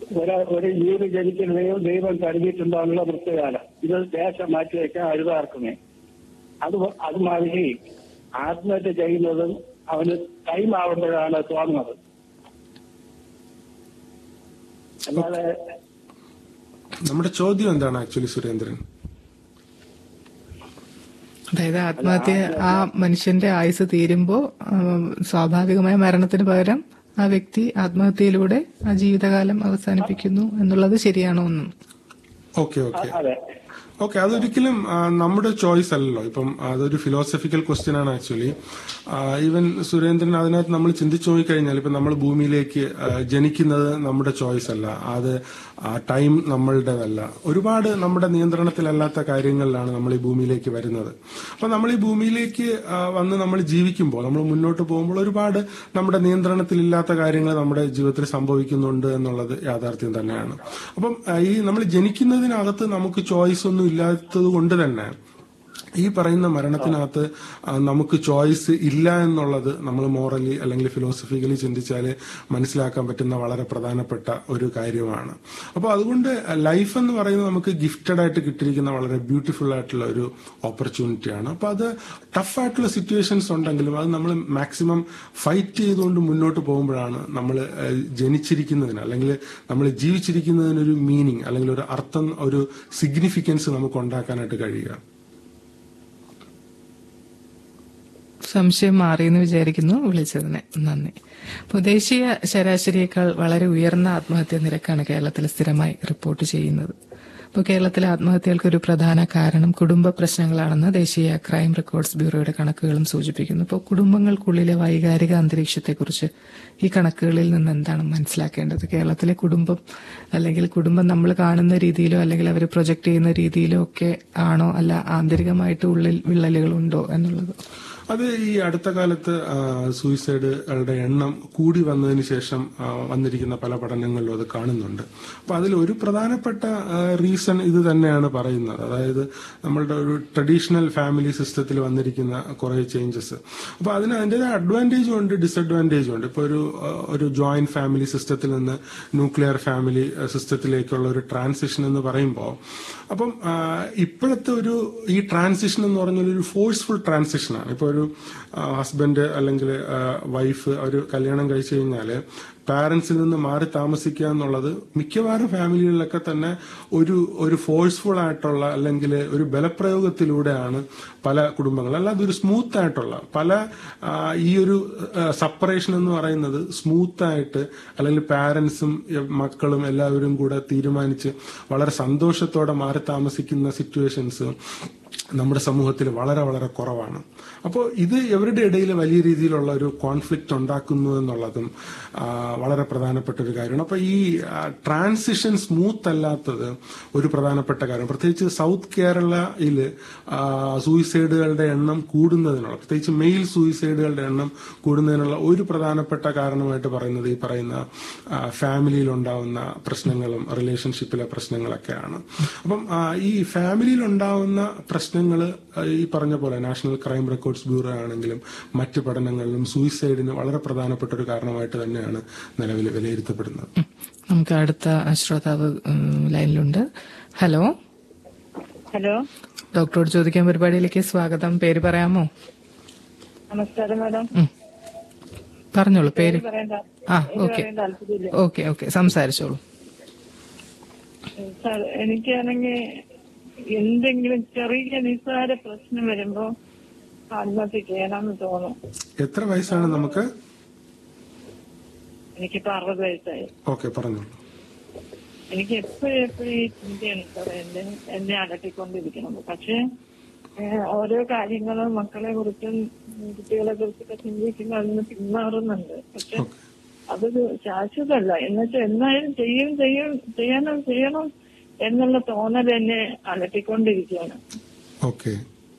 ഒരു ഒരു ജീവി ജനിക്കുന്നതെയും ദൈവം കരുതിയിട്ടുണ്ടാകുന്ന വൃത്തികാലം ഇത് ദേശം മാറ്റി വെക്കാൻ അഴുതാർക്കുമേ അത് അതുമാതിരി ആത്മഹത്യ ചെയ്യുന്നതും അവന് ടൈം ആവുമ്പോഴാണ് തോന്നുന്നത് അല്ലാതെ നമ്മുടെ ചോദ്യം എന്താണ് ആക്ച്വലി സുരേന്ദ്രൻ അതായത് ആത്മഹത്യ ആ മനുഷ്യന്റെ ആയുസ് തീരുമ്പോ ഉം, സ്വാഭാവികമായ മരണത്തിന് പകരം ആ വ്യക്തി ആത്മഹത്യയിലൂടെ ആ ജീവിതകാലം അവസാനിപ്പിക്കുന്നു എന്നുള്ളത് ശരിയാണോ എന്നും ഓക്കെ ഓക്കെ അതെ ഓക്കെ അതൊരിക്കലും ആ, നമ്മുടെ ചോയ്സ് അല്ലല്ലോ ഇപ്പം അതൊരു ഫിലോസഫിക്കൽ ക്വസ്റ്റ്യൻ ആണ് ആക്ച്വലി ഈവൻ സുരേന്ദ്രൻ അതിനകത്ത് നമ്മൾ ചിന്തിച്ചു നോക്കിക്കഴിഞ്ഞാൽ ഇപ്പം നമ്മൾ ഭൂമിയിലേക്ക് ആ, ജനിക്കുന്നത് നമ്മുടെ ചോയ്സ് അല്ല അത് ടൈം നമ്മളുടേതല്ല ഒരുപാട് നമ്മുടെ നിയന്ത്രണത്തിലല്ലാത്ത കാര്യങ്ങളിലാണ് നമ്മൾ ഈ ഭൂമിയിലേക്ക് വരുന്നത് അപ്പൊ നമ്മൾ ഈ ഭൂമിയിലേക്ക് ആ, വന്ന് നമ്മൾ ജീവിക്കുമ്പോൾ നമ്മൾ മുന്നോട്ട് പോകുമ്പോൾ ഒരുപാട് നമ്മുടെ നിയന്ത്രണത്തിലില്ലാത്ത കാര്യങ്ങൾ നമ്മുടെ ജീവിതത്തിൽ സംഭവിക്കുന്നുണ്ട് എന്നുള്ളത് യാഥാർത്ഥ്യം തന്നെയാണ് അപ്പം ആ, ഈ നമ്മൾ ജനിക്കുന്നതിനകത്ത് നമുക്ക് ചോയ്സ് ഒന്നും ഇല്ലാത്തത് കൊണ്ട് തന്നെ ഈ പറയുന്ന മരണത്തിനകത്ത് ആ, നമുക്ക് ചോയ്സ് ഇല്ല എന്നുള്ളത് നമ്മൾ മോറലി അല്ലെങ്കിൽ ഫിലോസഫിക്കലി ചിന്തിച്ചാൽ മനസ്സിലാക്കാൻ പറ്റുന്ന വളരെ പ്രധാനപ്പെട്ട ഒരു കാര്യമാണ് അപ്പോൾ അതുകൊണ്ട് ലൈഫ് എന്ന് പറയുന്നത് നമുക്ക് ഗിഫ്റ്റഡ് ആയിട്ട് കിട്ടിയിരിക്കുന്ന വളരെ ബ്യൂട്ടിഫുൾ ആയിട്ടുള്ള ഒരു ഓപ്പർച്യൂണിറ്റിയാണ് അപ്പോൾ അത് ടഫ് ആയിട്ടുള്ള സിറ്റുവേഷൻസ് ഉണ്ടെങ്കിലും അത് നമ്മൾ മാക്സിമം ഫൈറ്റ് ചെയ്തുകൊണ്ട് മുന്നോട്ട് പോകുമ്പോഴാണ് നമ്മൾ ജനിച്ചിരിക്കുന്നതിന് അല്ലെങ്കിൽ നമ്മൾ ജീവിച്ചിരിക്കുന്നതിനൊരു മീനിങ് അല്ലെങ്കിൽ ഒരു അർത്ഥം ഒരു സിഗ്നിഫിക്കൻസ് നമുക്ക് ഉണ്ടാക്കാനായിട്ട് കഴിയുക സംശയം മാറിയെന്ന് വിചാരിക്കുന്നു വിളിച്ചതിന് നന്ദി അപ്പോൾ ദേശീയ ശരാശരിയേക്കാൾ വളരെ ഉയർന്ന ആത്മഹത്യാ നിരക്കാണ് കേരളത്തിൽ സ്ഥിരമായി റിപ്പോർട്ട് ചെയ്യുന്നത് അപ്പോൾ കേരളത്തിലെ ആത്മഹത്യകൾക്ക് ഒരു പ്രധാന കാരണം കുടുംബ പ്രശ്നങ്ങളാണെന്ന് ദേശീയ ക്രൈം റെക്കോർഡ്സ് ബ്യൂറോയുടെ കണക്കുകളും സൂചിപ്പിക്കുന്നു അപ്പോൾ കുടുംബങ്ങൾക്കുള്ളിലെ വൈകാരിക അന്തരീക്ഷത്തെക്കുറിച്ച് ഈ കണക്കുകളിൽ നിന്ന് എന്താണ് മനസ്സിലാക്കേണ്ടത് കേരളത്തിലെ കുടുംബം അല്ലെങ്കിൽ കുടുംബം നമ്മൾ കാണുന്ന രീതിയിലോ അല്ലെങ്കിൽ അവർ പ്രൊജക്ട് ചെയ്യുന്ന രീതിയിലോ ഒക്കെ ആണോ അല്ല ആന്തരികമായിട്ട് ഉള്ളിൽ വിള്ളലുകളുണ്ടോ എന്നുള്ളത് അത് ഈ അടുത്ത കാലത്ത് ആ, സൂയിസൈഡുകളുടെ എണ്ണം കൂടി വന്നതിന് ശേഷം ആ, വന്നിരിക്കുന്ന പല പഠനങ്ങളിലും അത് കാണുന്നുണ്ട് അപ്പൊ അതിൽ ഒരു പ്രധാനപ്പെട്ട റീസൺ ഇത് തന്നെയാണ് പറയുന്നത് അതായത് നമ്മളുടെ ഒരു ട്രഡീഷണൽ ഫാമിലി സിസ്റ്റത്തിൽ വന്നിരിക്കുന്ന കുറെ ചേഞ്ചസ് അപ്പൊ അതിന് അതിൻ്റെതായ അഡ്വാൻറ്റേജും ഉണ്ട് ഡിസഡ്വാൻറ്റേജും ഉണ്ട് ഇപ്പൊ ഒരു ആ, ഒരു ജോയിന്റ് ഫാമിലി സിസ്റ്റത്തിൽ നിന്ന് ന്യൂക്ലിയർ ഫാമിലി സിസ്റ്റത്തിലേക്കുള്ള ഒരു ട്രാൻസിഷൻ എന്ന് പറയുമ്പോൾ അപ്പം ആ, ഇപ്പോഴത്തെ ഒരു ഈ ട്രാൻസിഷൻ എന്ന് പറഞ്ഞാൽ ഒരു ഫോഴ്സ്ഫുൾ ട്രാൻസിഷനാണ് ഇപ്പൊ ഒരു ഹസ്ബൻഡ് അല്ലെങ്കിൽ വൈഫ് അവർ കല്യാണം കഴിച്ചു കഴിഞ്ഞാൽ പാരന്റ്സിൽ നിന്ന് മാറി താമസിക്കുക എന്നുള്ളത് മിക്കവാറും ഫാമിലികളിലൊക്കെ തന്നെ ഒരു ഒരു ഫോഴ്സ്ഫുൾ ആയിട്ടുള്ള അല്ലെങ്കിൽ ഒരു ബലപ്രയോഗത്തിലൂടെയാണ് പല കുടുംബങ്ങൾ അല്ലാതെ ഒരു സ്മൂത്ത് ആയിട്ടുള്ള പല ആ, ഈ ഒരു സപ്പറേഷൻ എന്ന് പറയുന്നത് സ്മൂത്ത് ആയിട്ട് അല്ലെങ്കിൽ പാരന്റ്സും മക്കളും എല്ലാവരും കൂടെ തീരുമാനിച്ച് വളരെ സന്തോഷത്തോടെ മാറി താമസിക്കുന്ന സിറ്റുവേഷൻസ് നമ്മുടെ സമൂഹത്തിൽ വളരെ വളരെ കുറവാണ് അപ്പോൾ ഇത് ഇവരുടെ ഇടയിൽ വലിയ രീതിയിലുള്ള ഒരു കോൺഫ്ലിക്റ്റ് ഉണ്ടാക്കുന്നു എന്നുള്ളതും ആ, വളരെ പ്രധാനപ്പെട്ട ഒരു കാര്യമാണ് അപ്പോൾ ഈ ട്രാൻസിഷൻ സ്മൂത്ത് അല്ലാത്തത് ഒരു പ്രധാനപ്പെട്ട കാര്യം പ്രത്യേകിച്ച് സൗത്ത് കേരളയിൽ സൂയിസൈഡുകളുടെ എണ്ണം കൂടുന്നതിനുള്ള പ്രത്യേകിച്ച് മെയിൽ സൂയിസൈഡുകളുടെ എണ്ണം കൂടുന്നതിനുള്ള ഒരു പ്രധാനപ്പെട്ട കാരണമായിട്ട് പറയുന്നത് ഈ പറയുന്ന ഫാമിലിയിൽ ഉണ്ടാവുന്ന പ്രശ്നങ്ങളും റിലേഷൻഷിപ്പിലെ പ്രശ്നങ്ങളൊക്കെയാണ് അപ്പം ആ, ഈ ഫാമിലിയിൽ ഉണ്ടാവുന്ന പ്രശ്നങ്ങൾ ഈ പറഞ്ഞ പോലെ നാഷണൽ ക്രൈം റെക്കോർഡ്സ് ബ്യൂറോ ആണെങ്കിലും മറ്റ് പഠനങ്ങളിലും സൂയിസൈഡിന് വളരെ പ്രധാനപ്പെട്ട ഒരു കാരണമായിട്ട് തന്നെയാണ് നിലവിൽ വിലയിരുത്തപ്പെടുന്നത് ഉം. നമുക്ക് അടുത്ത ശ്രോതാവ് ഉം, ലൈനിലുണ്ട് ഹലോ ഹലോ ഡോക്ടറോട് ചോദിക്കാൻ പരിപാടിയിലേക്ക് സ്വാഗതം പേര് പറയാമോ നമസ്കാരം മാഡം ഉം. പറഞ്ഞോളൂ പേര് പറയണ്ട ആ പേര് ഓക്കെ പറയാൻ താല്പര്യമില്ല ഓക്കെ ഓക്കെ സംസാരിച്ചോളൂ സാർ എനിക്കാണെങ്കിൽ എന്തെങ്കിലും ചെറിയ നിസ്സാര പ്രശ്നം വരുമ്പോ ആത്മഹത്യ ചെയ്യണമെന്ന് തോന്നും എത്ര വയസ്സാണ് നമുക്ക് എനിക്കിപ്പോ അറുപത് വയസ്സായി ഓക്കെ പറഞ്ഞോളൂ എനിക്ക് എപ്പോഴും എപ്പോഴും ഈ ചിന്തയാണ് സാർ എന്നെ എന്നെ അലട്ടിക്കൊണ്ടിരിക്കുന്നത് പക്ഷെ ഏഹ്, ഓരോ കാര്യങ്ങളും മക്കളെ കുറിച്ചും കുട്ടികളെ കുറിച്ചൊക്കെ ചിന്തിക്കുമ്പോൾ അതിൽ നിന്ന് പിന്മാറുന്നുണ്ട് പക്ഷെ അതൊരു ശാശ്വതമല്ല എന്നുവെച്ചാൽ എന്നായാലും ചെയ്യും ചെയ്യും ചെയ്യണം ചെയ്യണം എന്നുള്ള തോന്നൽ എന്നെ അലട്ടിക്കൊണ്ടിരിക്കുകയാണ് ഓക്കെ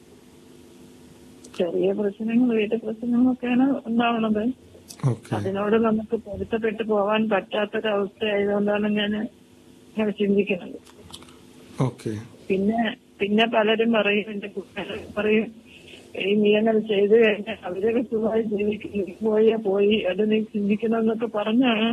ചെറിയ പ്രശ്നങ്ങൾ വീട്ടു പ്രശ്നങ്ങളൊക്കെയാണ് ഉണ്ടാവുന്നത് ഓക്കെ അതിനോട് നമുക്ക് പൊരുത്തപ്പെട്ടു പോകാൻ പറ്റാത്തൊരവസ്ഥ ആയതുകൊണ്ടാണ് ഞാൻ ഇങ്ങനെ ചിന്തിക്കുന്നത് ഓക്കെ പിന്നെ പിന്നെ പലരും പറയും എന്റെ കുട്ടികൾ പറയും ഈ നീ അങ്ങനെ ചെയ്തു കഴിഞ്ഞാൽ അവരൊക്കെ സുഖമായി ജീവിക്കും നീ പോയാ പോയി അത് നീ ചിന്തിക്കണം എന്നൊക്കെ പറഞ്ഞാണ്